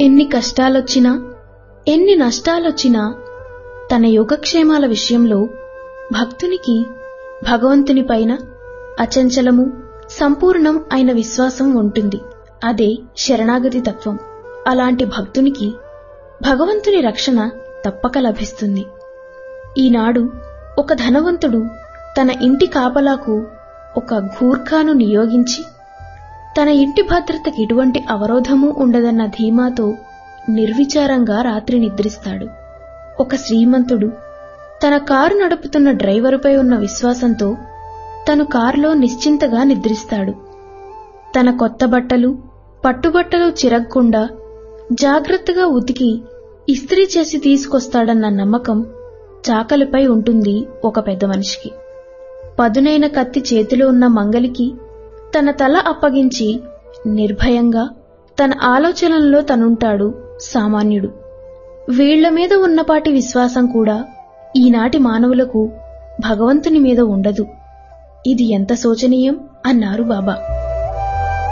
ఎన్ని కష్టాలొచ్చినా ఎన్ని నష్టాలొచ్చినా తన యోగక్షేమాల విషయంలో భక్తునికి భగవంతునిపైన అచంచలము సంపూర్ణం అయిన విశ్వాసం ఉంటుంది అదే శరణాగతి తత్వం అలాంటి భక్తునికి భగవంతుని రక్షణ తప్పక లభిస్తుంది ఈనాడు ఒక ధనవంతుడు తన ఇంటి కాపలాకు ఒక గూర్ఖాను నియోగించి తన ఇంటి భద్రతకి ఎటువంటి అవరోధము ఉండదన్న ధీమాతో నిర్విచారంగా రాత్రి నిద్రిస్తాడు ఒక శ్రీమంతుడు తన కారు నడుపుతున్న డ్రైవరుపై ఉన్న విశ్వాసంతో తను కారులో నిశ్చింతగా నిద్రిస్తాడు తన కొత్త బట్టలు పట్టుబట్టలు చిరగకుండా జాగ్రత్తగా ఉతికి ఇస్త్రీ చేసి తీసుకొస్తాడన్న నమ్మకం చాకలిపై ఉంటుంది ఒక పెద్ద మనిషికి పదునైన కత్తి చేతిలో ఉన్న మంగలికి తన తల అప్పగించి నిర్భయంగా తన ఆలోచనల్లో తనుంటాడు సామాన్యుడు వీళ్ల మీద ఉన్నపాటి విశ్వాసం కూడా ఈనాటి మానవులకు భగవంతుని మీద ఉండదు ఇది ఎంత శోచనీయం అన్నారు బాబా